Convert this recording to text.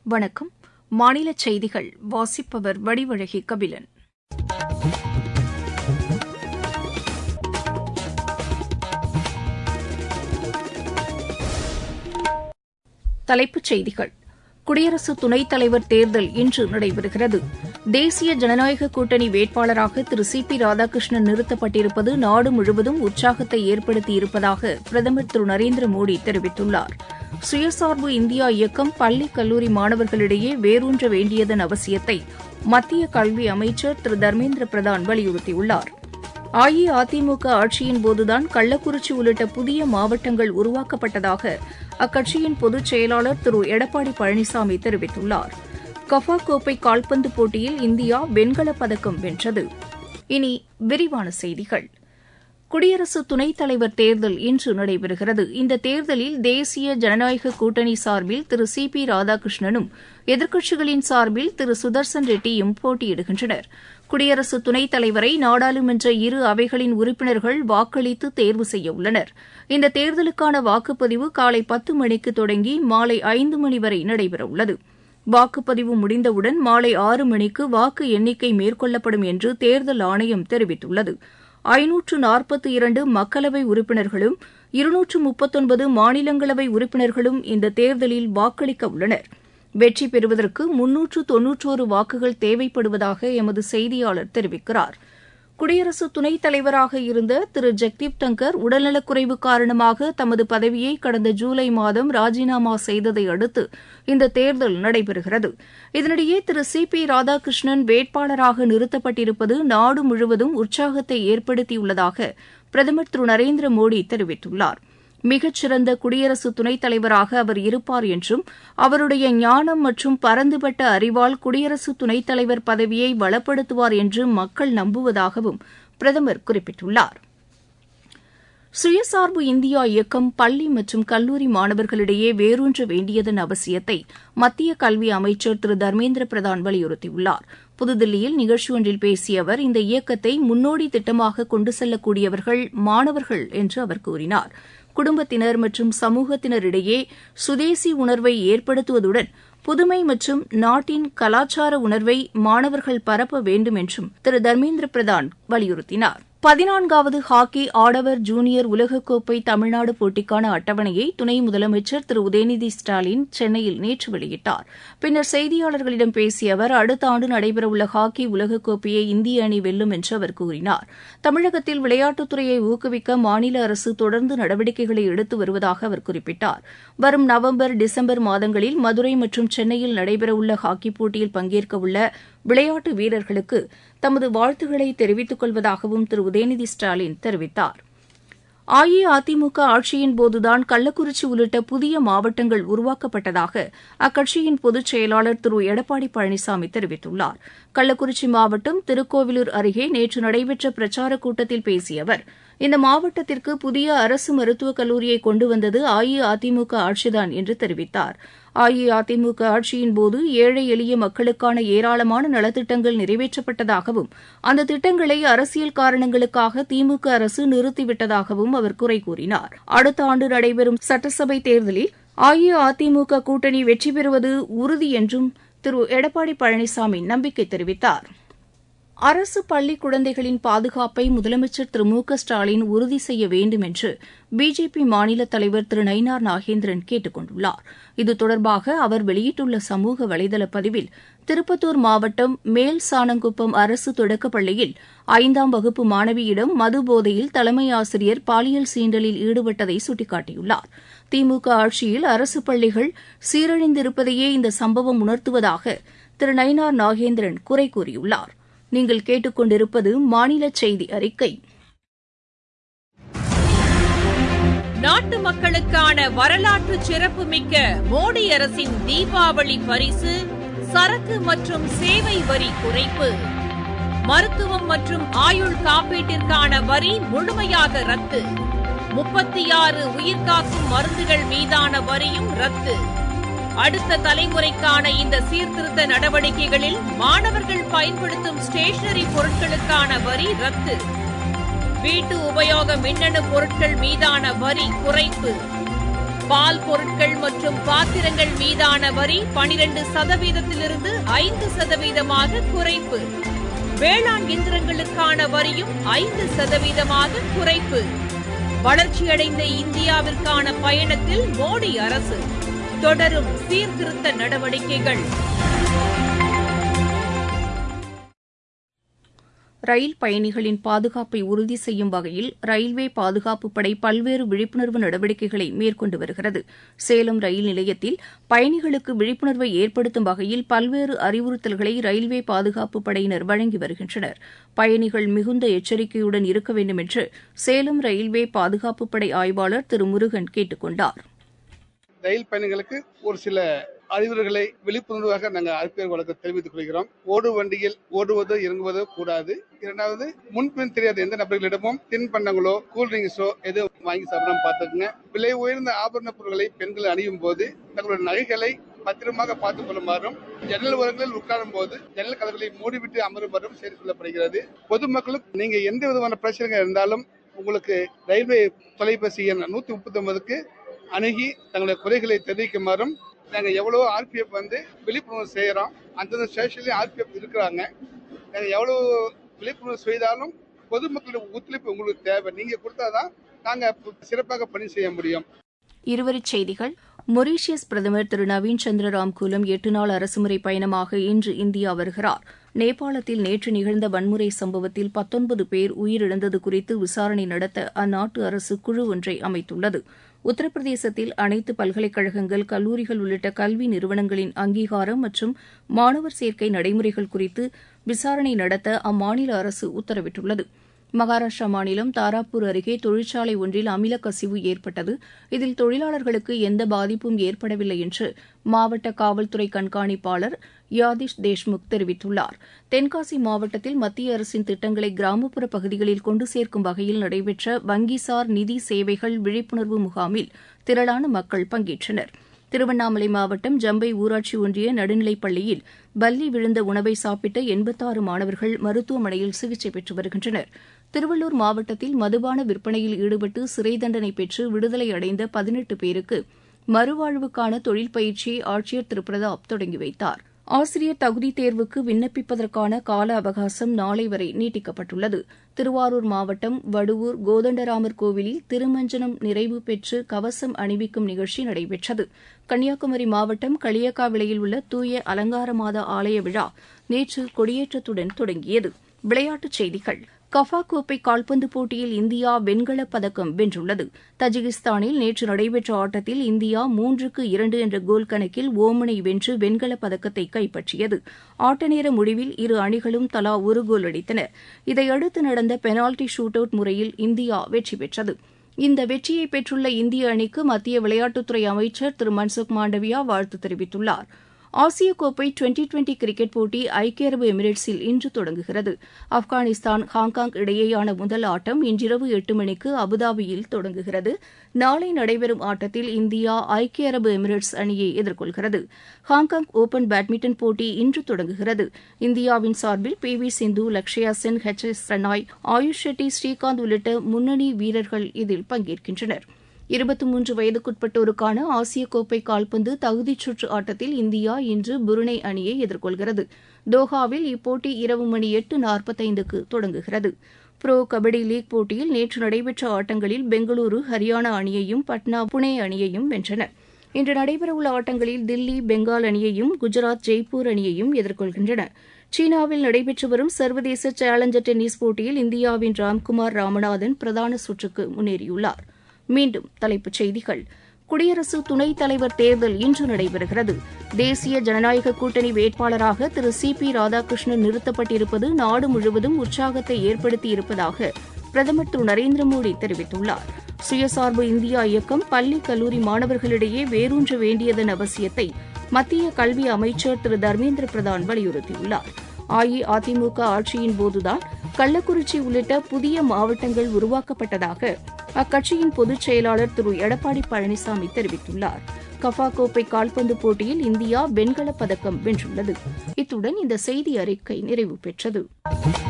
வணக்கம் மாநில செய்திகள் வாசிப்பவர் வடிவழகி கபிலன் தலைப்புச் செய்திகள் குடியரசு துணைத் தலைவர் தேர்தல் இன்று நடைபெறுகிறது தேசிய ஜனநாயக கூட்டணி வேட்பாளராக திரு சி பி ராதாகிருஷ்ணன் நிறுத்தப்பட்டிருப்பது நாடு முழுவதும் உற்சாகத்தை ஏற்படுத்தியிருப்பதாக பிரதமர் திரு நரேந்திர மோடி தெரிவித்துள்ளார் சுயசார்பு இந்தியா இயக்கம் பள்ளி கல்லூரி மாணவர்களிடையே வேரூன்ற வேண்டியதன் அவசியத்தை மத்திய கல்வி அமைச்சர் திரு தர்மேந்திர பிரதான் வலியுறுத்தியுள்ளார் அஇஅதிமுக ஆட்சியின்போதுதான் கள்ளக்குறிச்சி உள்ளிட்ட புதிய மாவட்டங்கள் உருவாக்கப்பட்டதாக அக்கட்சியின் பொதுச் செயலாளர் திரு எடப்பாடி பழனிசாமி தெரிவித்துள்ளார் கஃபா கோப்பை கால்பந்து போட்டியில் இந்தியா வெண்கலப் பதக்கம் வென்றது இனி விரிவான செய்திகள் குடியரசு துணைத் தலைவர் தேர்தல் இன்று நடைபெறுகிறது இந்த தேர்தலில் தேசிய ஜனநாயக கூட்டணி சார்பில் திரு சி பி ராதாகிருஷ்ணனும் எதிர்க்கட்சிகளின் சார்பில் திரு சுதர்சன் ரெட்டியும் போட்டியிடுகின்றனர் குடியரசு துணைத் தலைவரை நாடாளுமன்ற இரு அவைகளின் உறுப்பினர்கள் வாக்களித்து தேர்வு செய்ய உள்ளனர் இந்த தேர்தலுக்கான வாக்குப்பதிவு காலை பத்து மணிக்கு தொடங்கி மாலை ஐந்து மணி வரை நடைபெறவுள்ளது வாக்குப்பதிவு முடிந்தவுடன் மாலை ஆறு மணிக்கு வாக்கு எண்ணிக்கை மேற்கொள்ளப்படும் என்று தேர்தல் ஆணையம் தெரிவித்துள்ளது ஐநூற்று நாற்பத்தி இரண்டு மக்களவை உறுப்பினர்களும் இருநூற்று முப்பத்தொன்பது மாநிலங்களவை உறுப்பினர்களும் இந்த தேர்தலில் வாக்களிக்க உள்ளனர் வெற்றி பெறுவதற்கு முன்னூற்று தொன்னூற்றோரு வாக்குகள் தேவைப்படுவதாக எமது செய்தியாளர் தெரிவிக்கிறார் குடியரசு துணைத் தலைவராக இருந்த திரு ஜெக்தீப் டங்கர் உடல்நலக்குறைவு காரணமாக தமது பதவியை கடந்த ஜூலை மாதம் ராஜினாமா செய்ததை அடுத்து இந்த தேர்தல் நடைபெறுகிறது இதனிடையே திரு சி பி ராதாகிருஷ்ணன் வேட்பாளராக நிறுத்தப்பட்டிருப்பது நாடு முழுவதும் உற்சாகத்தை ஏற்படுத்தியுள்ளதாக பிரதமர் திரு நரேந்திர மோடி தெரிவித்துள்ளார் மிகச்சிறந்த குடியரசு துணைத் தலைவராக அவர் இருப்பார் என்றும் அவருடைய ஞானம் மற்றும் பரந்துபட்ட அறிவால் குடியரசு துணைத் தலைவர் பதவியை வளப்படுத்துவார் என்று மக்கள் நம்புவதாகவும் பிரதமர் குறிப்பிட்டுள்ளார் சுயசார்பு இந்தியா இயக்கம் பள்ளி மற்றும் கல்லூரி மாணவர்களிடையே வேரூன்ற வேண்டியதன் அவசியத்தை மத்திய கல்வி அமைச்சர் திரு தர்மேந்திர பிரதான் வலியுறுத்தியுள்ளார் புதுதில்லியில் நிகழ்ச்சி ஒன்றில் பேசிய அவர் இந்த இயக்கத்தை முன்னோடி திட்டமாக கொண்டு செல்லக்கூடியவர்கள் மாணவர்கள் என்று அவர் கூறினார் குடும்பத்தினர் மற்றும் சமூகத்தினரிடையே சுதேசி உணர்வை ஏற்படுத்துவதுடன் புதுமை மற்றும் நாட்டின் கலாச்சார உணர்வை மாணவர்கள் பரப்ப வேண்டும் என்றும் திரு தர்மேந்திர பிரதான் வலியுறுத்தினார் பதினான்காவது ஹாக்கி ஆடவர் ஜூனியர் உலகக்கோப்பை தமிழ்நாடு போட்டிக்கான அட்டவணையை துணை முதலமைச்சர் திரு உதயநிதி ஸ்டாலின் சென்னையில் நேற்று வெளியிட்டார் பின்னர் செய்தியாளர்களிடம் பேசிய அவர் அடுத்த ஆண்டு நடைபெறவுள்ள ஹாக்கி உலகக்கோப்பையை இந்திய அணி வெல்லும் என்று அவர் கூறினார் தமிழகத்தில் விளையாட்டுத்துறையை ஊக்குவிக்க மாநில அரசு தொடர்ந்து நடவடிக்கைகளை எடுத்து வருவதாக அவர் குறிப்பிட்டார் வரும் நவம்பர் டிசம்பர் மாதங்களில் மதுரை மற்றும் சென்னையில் நடைபெறவுள்ள ஹாக்கி போட்டியில் பங்கேற்கவுள்ள விளையாட்டு வீரர்களுக்கு தமது வாழ்த்துக்களை தெரிவித்துக் கொள்வதாகவும் திரு உதயநிதி ஸ்டாலின் தெரிவித்தார் அஇஅதிமுக ஆட்சியின்போதுதான் கள்ளக்குறிச்சி உள்ளிட்ட புதிய மாவட்டங்கள் உருவாக்கப்பட்டதாக அக்கட்சியின் பொதுச் செயலாளர் திரு எடப்பாடி பழனிசாமி தெரிவித்துள்ளார் கள்ளக்குறிச்சி மாவட்டம் திருக்கோவிலூர் அருகே நேற்று நடைபெற்ற பிரச்சாரக் கூட்டத்தில் பேசிய அவர் இந்த மாவட்டத்திற்கு புதிய அரசு மருத்துவக் கல்லூரியை கொண்டு வந்தது அஇஅதிமுக ஆட்சிதான் என்று தெரிவித்தார் அஇஅதிமுக ஆட்சியின்போது ஏழை எளிய மக்களுக்கான ஏராளமான நலத்திட்டங்கள் நிறைவேற்றப்பட்டதாகவும் அந்த திட்டங்களை அரசியல் காரணங்களுக்காக திமுக அரசு நிறுத்திவிட்டதாகவும் அவர் குறை கூறினார் அடுத்த ஆண்டு நடைபெறும் சட்டசபை தேர்தலில் அஇஅதிமுக கூட்டணி வெற்றி பெறுவது உறுதி என்றும் திரு எடப்பாடி பழனிசாமி நம்பிக்கை தெரிவித்தார் அரசு பள்ளி குழந்தைகளின் பாதுகாப்பை முதலமைச்சர் திரு மு க ஸ்டாலின் உறுதி செய்ய வேண்டும் என்று பிஜேபி மாநில தலைவர் திரு நயினார் நாகேந்திரன் கேட்டுக் கொண்டுள்ளார் இது தொடர்பாக அவர் வெளியிட்டுள்ள சமூக வலைதள பதிவில் திருப்பத்தூர் மாவட்டம் மேல் சாணங்குப்பம் அரசு தொடக்கப் பள்ளியில் ஐந்தாம் வகுப்பு மாணவியிடம் மது போதையில் தலைமை ஆசிரியர் பாலியல் சீண்டலில் ஈடுபட்டதை சுட்டிக்காட்டியுள்ளார் திமுக ஆட்சியில் அரசு பள்ளிகள் சீரழிந்திருப்பதையே இந்த சம்பவம் உணர்த்துவதாக திரு நயினார் நாகேந்திரன் குறை கூறியுள்ளார் நீங்கள் கேட்டுக்கொண்டிருப்பது மாநில செய்தி அறிக்கை நாட்டு மக்களுக்கான வரலாற்று சிறப்புமிக்க மோடி அரசின் தீபாவளி பரிசு சரக்கு மற்றும் சேவை வரி குறைப்பு மருத்துவம் மற்றும் ஆயுள் காப்பீட்டிற்கான வரி முழுமையாக ரத்து முப்பத்தி ஆறு உயிர்காக்கும் மருந்துகள் மீதான வரியும் ரத்து அடுத்த தலைமுறைக்கான இந்த சீர்திருத்த நடவடிக்கைகளில் மாணவர்கள் பயன்படுத்தும் ஸ்டேஷனரி பொருட்களுக்கான வரி ரத்து வீட்டு உபயோக மின்னணு பொருட்கள் மீதான வரி குறைப்பு பால் பொருட்கள் மற்றும் பாத்திரங்கள் மீதான வரி பனிரெண்டு சதவீதத்திலிருந்து ஐந்து சதவீதமாக குறைப்பு வேளாண் இயந்திரங்களுக்கான வரியும் ஐந்து சதவீதமாக குறைப்பு வளர்ச்சியடைந்த இந்தியாவிற்கான பயணத்தில் மோடி அரசு தொடரும் சீர்திருத்த நடவடிக்கைகள் ரயில் பயணிகளின் பாதுகாப்பை உறுதி செய்யும் வகையில் ரயில்வே பாதுகாப்பு படை பல்வேறு விழிப்புணர்வு நடவடிக்கைகளை மேற்கொண்டு வருகிறது சேலம் ரயில் நிலையத்தில் பயணிகளுக்கு விழிப்புணர்வை ஏற்படுத்தும் வகையில் பல்வேறு அறிவுறுத்தல்களை ரயில்வே பாதுகாப்பு படையினர் வழங்கி வருகின்றனர் பயணிகள் மிகுந்த எச்சரிக்கையுடன் இருக்க வேண்டும் என்று சேலம் ரயில்வே பாதுகாப்பு படை ஆய்வாளர் திரு முருகன் கேட்டுக் கொண்டார் ரயில் பயணிகளுக்கு ஒரு சில அறிவுரைகளை விழிப்புணர்வாக நாங்கள் ஆர்பிஆர் வழக்கு தெரிவித்துக் கொள்கிறோம் ஓடு வண்டியில் ஓடுவதோ இறங்குவதோ கூடாது இரண்டாவது முன்பின் தெரியாத எந்த நபர்களிடமும் தின்பண்டங்களோ கூல்ட்ரிங்க்ஸோ எதுவும் வாங்கி சாப்பிடாம பார்த்துக்குங்க விலை உயர்ந்த ஆபரண பொருட்களை பெண்கள் அணியும் போது தங்களுடைய நகைகளை பத்திரமாக பார்த்துக் கொள்ளுமாறும் ஜன்னல் ஓரங்களில் உட்காரும் போது ஜன்னல் கதவுகளை மூடிவிட்டு அமருமாறும் செய்து கொள்ளப்படுகிறது பொதுமக்களுக்கு நீங்க எந்த விதமான பிரச்சனைகள் இருந்தாலும் உங்களுக்கு ரயில்வே தொலைபேசி எண் நூத்தி முப்பத்தி ஒன்பதுக்கு அணுகி தங்களுடைய குறைகளை தெரிவிக்குமாறும் நாங்கள் எவ்வளவோ ஆர்பிஎஃப் வந்து விழிப்புணர்வு செய்கிறோம் அந்தந்த ஸ்டேஷன்லேயும் ஆர்பிஎஃப் இருக்கிறாங்க நாங்கள் எவ்வளோ விழிப்புணர்வு செய்தாலும் பொதுமக்களுடைய ஒத்துழைப்பு உங்களுக்கு தேவை நீங்கள் கொடுத்தாதான் நாங்கள் சிறப்பாக பணி செய்ய முடியும் இருவரிச் செய்திகள் மொரீஷியஸ் பிரதமர் திரு நவீன் சந்திர ராம்கூலம் எட்டு நாள் அரசுமுறை பயணமாக இன்று இந்தியா வருகிறார் நேபாளத்தில் நேற்று நிகழ்ந்த வன்முறை சம்பவத்தில் பத்தொன்பது பேர் உயிரிழந்தது குறித்து விசாரணை நடத்த அந்நாட்டு அரசு குழு ஒன்றை அமைத்துள்ளது உத்தரப்பிரதேசத்தில் அனைத்து பல்கலைக்கழகங்கள் கல்லூரிகள் உள்ளிட்ட கல்வி நிறுவனங்களின் அங்கீகாரம் மற்றும் மாணவர் சேர்க்கை நடைமுறைகள் குறித்து விசாரணை நடத்த அம்மாநில அரசு உத்தரவிட்டுள்ளது மகாராஷ்டிரா மாநிலம் தாராப்பூர் அருகே தொழிற்சாலை ஒன்றில் அமில கசிவு ஏற்பட்டது இதில் தொழிலாளர்களுக்கு எந்த பாதிப்பும் ஏற்படவில்லை என்று மாவட்ட காவல்துறை கண்காணிப்பாளர் யாதிஷ் தேஷ்முக் தெரிவித்துள்ளார் தென்காசி மாவட்டத்தில் மத்திய அரசின் திட்டங்களை கிராமப்புற பகுதிகளில் கொண்டு சேர்க்கும் வகையில் நடைபெற்ற வங்கிசார் நிதி சேவைகள் விழிப்புணர்வு முகாமில் திரளான மக்கள் பங்கேற்றனர் திருவண்ணாமலை மாவட்டம் ஜம்பை ஊராட்சி ஒன்றிய நடுநிலைப் பள்ளியில் பல்லி விழுந்த உணவை சாப்பிட்ட எண்பத்தாறு மாணவர்கள் மருத்துவமனையில் சிகிச்சை பெற்று வருகின்றனர் திருவள்ளூர் மாவட்டத்தில் மதுபான விற்பனையில் ஈடுபட்டு சிறை தண்டனை பெற்று விடுதலை அடைந்த பதினெட்டு பேருக்கு மறுவாழ்வுக்கான தொழில் பயிற்சியை ஆட்சியர் திரு பிரதாப் தொடங்கி வைத்தார் ஆசிரியர் தகுதித் தேர்வுக்கு விண்ணப்பிப்பதற்கான கால அவகாசம் நாளை வரை நீட்டிக்கப்பட்டுள்ளது திருவாரூர் மாவட்டம் வடுவூர் கோதண்டராமர் கோவிலில் திருமஞ்சனம் நிறைவு பெற்று கவசம் அணிவிக்கும் நிகழ்ச்சி நடைபெற்றது கன்னியாகுமரி மாவட்டம் களியக்காவிளையில் உள்ள தூய அலங்கார மாத ஆலய விழா நேற்று கொடியேற்றத்துடன் தொடங்கியது விளையாட்டுச் செய்திகள் கஃபா கோப்பை கால்பந்து போட்டியில் இந்தியா வெண்கலப் பதக்கம் வென்றுள்ளது தஜிகிஸ்தானில் நேற்று நடைபெற்ற ஆட்டத்தில் இந்தியா மூன்றுக்கு இரண்டு என்ற கோல் கணக்கில் ஓமனை வென்று வெண்கலப் பதக்கத்தை கைப்பற்றியது ஆட்ட நேர முடிவில் இரு அணிகளும் தலா ஒரு கோல் அடித்தன இதையடுத்து நடந்த பெனால்டி ஷூட் அவுட் முறையில் இந்தியா வெற்றி பெற்றது இந்த வெற்றியை பெற்றுள்ள இந்திய அணிக்கு மத்திய விளையாட்டுத்துறை அமைச்சர் திரு மன்சுக் மாண்டவியா வாழ்த்து தெரிவித்துள்ளார் ஆசிய கோப்பை டுவெண்டி டுவெண்டி கிரிக்கெட் போட்டி ஐக்கிய அரபு எமிரேட்ஸில் இன்று தொடங்குகிறது ஆப்கானிஸ்தான் ஹாங்காங் இடையேயான முதல் ஆட்டம் இன்றிரவு எட்டு மணிக்கு அபுதாபியில் தொடங்குகிறது நாளை நடைபெறும் ஆட்டத்தில் இந்தியா ஐக்கிய அரபு எமிரேட்ஸ் அணியை எதிர்கொள்கிறது ஹாங்காங் ஓபன் பேட்மிண்டன் போட்டி இன்று தொடங்குகிறது இந்தியாவின் சார்பில் P V Sindhu Lakshya Sen H S Prannoy Ayush Shetty Srikanth உள்ளிட்ட முன்னணி வீரர்கள் இதில் பங்கேற்கின்றனா் இருபத்தி மூன்று வயதுக்குட்பட்டோருக்கான ஆசிய கோப்பை கால்பந்து தகுதிச் சுற்று ஆட்டத்தில் இந்தியா இன்று புருனே அணியை எதிர்கொள்கிறது தோஹாவில் இப்போட்டி இரவு மணி எட்டு நாற்பத்தைந்துக்கு தொடங்குகிறது புரோ கபடி லீக் போட்டியில் நேற்று நடைபெற்ற ஆட்டங்களில் பெங்களூரு ஹரியானா அணியையும் பட்னா புனே அணியையும் வென்றன இன்று நடைபெறவுள்ள ஆட்டங்களில் தில்லி பெங்கால் அணியையும் குஜராத் ஜெய்ப்பூர் அணியையும் எதிர்கொள்கின்றன சீனாவில் நடைபெற்று வரும் சர்வதேச சேலஞ்சர் டென்னிஸ் போட்டியில் இந்தியாவின் ராம்குமார் ராமநாதன் பிரதான சுற்றுக்கு முன்னேறியுள்ளார் மீண்டும் தலைப்புச் செய்திகள் குடியரசு துணைத் தலைவர் தேர்தல் இன்று நடைபெறுகிறது தேசிய ஜனநாயக கூட்டணி வேட்பாளராக திரு சி பி ராதாகிருஷ்ணன் நிறுத்தப்பட்டிருப்பது நாடு முழுவதும் உற்சாகத்தை ஏற்படுத்தியிருப்பதாக பிரதமர் திரு நரேந்திர மோடி தெரிவித்துள்ளார் சுயசார்பு இந்தியா இயக்கம் பள்ளி கல்லூரி மாணவர்களிடையே வேரூன்ற வேண்டியதன் அவசியத்தை மத்திய கல்வி அமைச்சர் திரு தர்மேந்திர பிரதான் வலியுறுத்தியுள்ளார் அஇஅதிமுக ஆட்சியின் போதுதான் கள்ளக்குறிச்சி உள்ளிட்ட புதிய மாவட்டங்கள் உருவாக்கப்பட்டதாக அக்கட்சியின் பொதுச் செயலாளர் திரு எடப்பாடி பழனிசாமி தெரிவித்துள்ளார் கஃபா கோப்பை கால்பந்து போட்டியில் இந்தியா வெண்கலப் பதக்கம் வென்றுள்ளது இத்துடன் இந்த செய்தி அறிக்கை நிறைவு பெற்றது